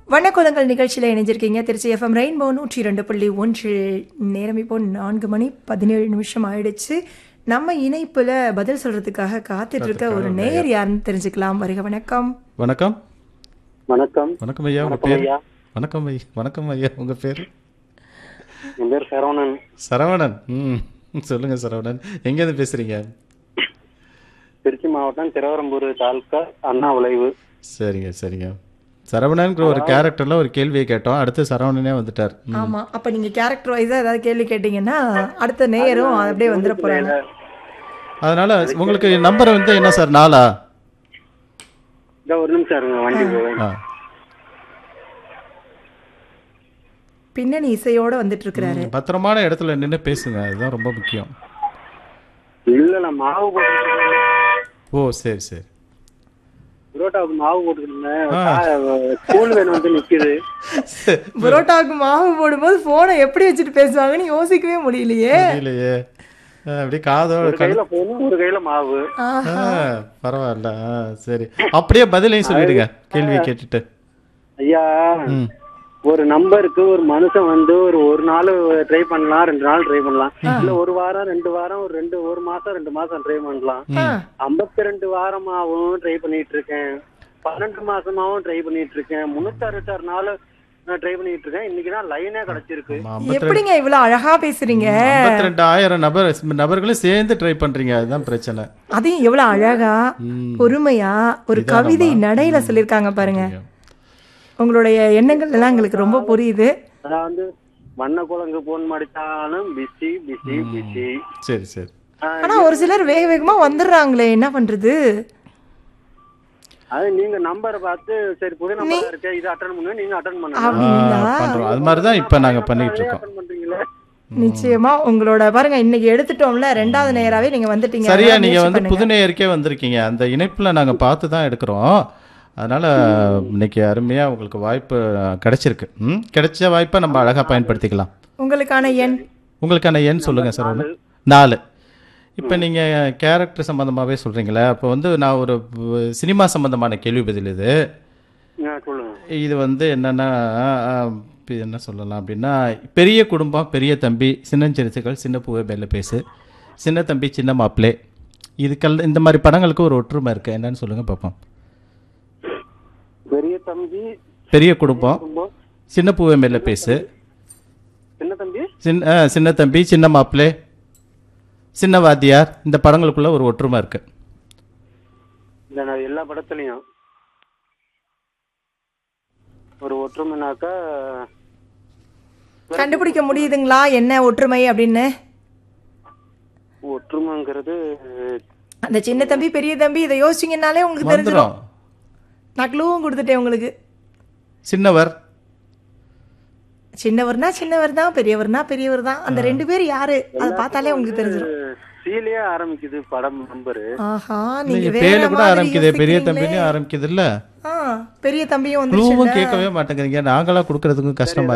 வண்ணக்குலங்கள் நிகழ்ச்சியில் இணைஞ்சிருக்கீங்க Trichy FM rainbow நூற்றி ரெண்டு புள்ளி ஒன்று நேரம் இப்போ நான்கு மணி பதினேழு நிமிஷம் ஆயிடுச்சு நம்ம இணைப்புல பதில் சொல்றதுக்காக காத்துட்டு இருக்க ஒரு நேயர் யாருன்னு தெரிஞ்சுக்கலாம் வருக வணக்கம் வணக்கம் வணக்கம் வணக்கம் ஐயா உங்க வணக்கம் பேர் ஐயா வணக்கம் ஐயா வணக்கம் ஐயா உங்க பேர் என் பேர் சரவணன் சரவணன் ம் சொல்லுங்க சரவணன் எங்கேருந்து பேசுறீங்க திருச்சி மாவட்டம் திருவரம்பூர் தாலுக்கா அண்ணா விளைவு சரிங்க சரிங்க சரவணன்கிற ஒரு கேரக்டர்ல ஒரு கேள்வியை கேட்டோம் அடுத்து சரவணனே வந்துட்டார் ம். ஆமா அப்ப நீங்க கேரக்டர் வைஸா ஏதாவது கேள்வி கேட்டீங்கன்னா அடுத்த நேயரும் அப்படியே வந்துட போறாங்க அதனால உங்களுக்கு நம்பர் வந்து என்ன சார் நாலா இந்த ஒரு நிமிஷம் இருங்க வண்டி போவேன் ஆ பின்னணி இசையோட வந்துட்டு இருக்கிறாரு ம், பத்திரமான இடத்துல நின்று பேசுங்க அதுதான் ரொம்ப முக்கியம் இல்ல நான் மாவு போட்டு ஓ சரி சரி புரோட்டாவுக்கு மாவு போட்டுக்கிட்டு ஸ்கூல் வேன் வந்து நிக்குது புரோட்டாவுக்கு மாவு போடும்போது போனை எப்படி வச்சுட்டு பேசுவாங்கன்னு யோசிக்கவே முடியலையே இல்லையே அப்படியே காதோட ஒரு கையில போனும் ஒரு கையில மாவு ஆ, ஆ, பரவாயில்ல ஆ, சரி அப்படியே பதிலையும் சொல்லிடுங்க கேள்வியை கேட்டுட்டு ஐயா ம் ஒரு நம்பருக்கு ஒரு மனுஷன் வந்து ஒரு ஒரு நாள் ட்ரை பண்ணலாம் ரெண்டு நாள் ட்ரை பண்ணலாம் இல்ல ஒரு வாரம் ரெண்டு வாரம் ஒரு ரெண்டு ஒரு மாசம் ரெண்டு மாசம் ட்ரை பண்ணலாம் ஆ. ஐம்பத்தி ரெண்டு வாரமாவும் ட்ரை பண்ணிட்டு இருக்கேன் பன்னெண்டு மாசமாவும் ட்ரை பண்ணிட்டு இருக்கேன் முன்னூத்தி அறுபத்தாறு நாள் நான் ட்ரை பண்ணிட்டு இருக்கேன் இன்னைக்கு தான் லைனே கிடைச்சிருக்கு ஆமா, ஐம்பத்தி எப்படிங்க இவ்வளவு அழகா பேசுறீங்க ஐம்பத்தி ரெண்டாயிரம் நபர் நபர்களும் சேர்ந்து ட்ரை பண்றீங்க அதுதான் பிரச்சனை அதையும் எவ்வளவு அழகா ம். பொறுமையா ஒரு கவிதை நடையில சொல்லிருக்காங்க பாருங்க உங்களுடைய எண்ணங்கள் எல்லாம் எங்களுக்கு ரொம்ப புரியுது அதான் வந்து வண்ண குழங்கு போன் மடித்தாலும் பிஸி பிஸி பிஸி சரி சரி ஆனா ஒரு சிலர் வேக வேகமா வந்துடுறாங்களே என்ன பண்றது அது நீங்க நம்பரை பார்த்து சரி புது நம்பர் இருக்கு இது அட்டன் பண்ணுங்க நீங்க அட்டன் பண்ணுங்க ஆ, அப்படிங்களா பண்றோம் அது மாதிரி தான் இப்போ நாங்க பண்ணிட்டு இருக்கோம் அட்டன் பண்றீங்களே நிச்சயமா உங்களோட பாருங்க இன்னைக்கு எடுத்துட்டோம்ல ரெண்டாவது நேராவே நீங்க வந்துட்டீங்க சரியா அதனால நீங்க முயற்சி வந்து பண்ணுங்க. புது நேயருக்கே வந்திருக்கீங்க அந்த இணைப்புல நாங்க பார்த்து தான் எடுக்கிறோம் அதனால இன்னைக்கு அருமையா உங்களுக்கு வாய்ப்பு கிடைச்சிருக்கு ம் கிடைச்ச வாய்ப்பை நம்ம அழகா பயன்படுத்திக்கலாம் உங்களுக்கான எண் உங்களுக்கான எண் சொல்லுங்க சார் நாலு இப்போ நீங்கள் கேரக்டர் சம்மந்தமாகவே சொல்கிறீங்களே அப்போ வந்து நான் ஒரு வ- சினிமா சம்மந்தமான கேள்வி பதில் இது ஆ, சொல்லுங்க இது வந்து என்னென்னா என்ன சொல்லலாம் அப்படின்னா பெரிய குடும்பம் பெரிய தம்பி சின்னஞ்சிறுசுகள் சின்ன பூவை மேலே பேசு சின்ன தம்பி சின்ன மாப்பிளே இதுக்கெல் இந்த மாதிரி படங்களுக்கு ஒரு ஒற்றுமை இருக்குது என்னன்னு சொல்லுங்கள் பார்ப்போம் பெரிய தம்பி பெரிய குடும்பம் குடும்பம் சின்ன பூவை மேலே பேசு சின்ன தம்பி சின்ன ஆ, சின்ன தம்பி சின்ன மாப்பிளே சின்ன வாத்தியார் இந்த படங்களுக்குள்ள ஒரு ஒற்றுமை இருக்குது இந்த நான் எல்லா படத்துலயும் ஒரு ஒற்றுமைனாக்கா கண்டுபிடிக்க முடியுதுங்களா என்ன ஒற்றுமை அப்படின்னு ஒற்றுமைங்கிறது அந்த சின்ன தம்பி பெரிய தம்பி இதை யோசிச்சீங்கன்னாலே உங்களுக்கு தெரிஞ்சிடும் வந்துடும் நான் க்ளூவும் கொடுத்துட்டேன் உங்களுக்கு சின்னவர் சின்னவர்னா சின்னவர் தான் பெரியவர்னா பெரியவர் தான் அந்த ரெண்டு பேர் யாரு அதை பார்த்தாலே உங்களுக்கு தெரிஞ்சிடும் சீலையே ஆரம்பிக்குது படம் நம்பரு ஆஹா நீங்க நீங்க வேற பேர்ல கூட மாதிரி ஆரம்பிக்குதே பெரிய யோசிக்கிறீங்களே. தம்பிலையும் ஆரம்பிக்குது இல்ல ஆ பெரிய தம்பியும் வந்து க்ளூவும் கேட்கவே மாட்டேங்கிறீங்க நாங்களா கொடுக்கறதுக்கும் கஷ்டமா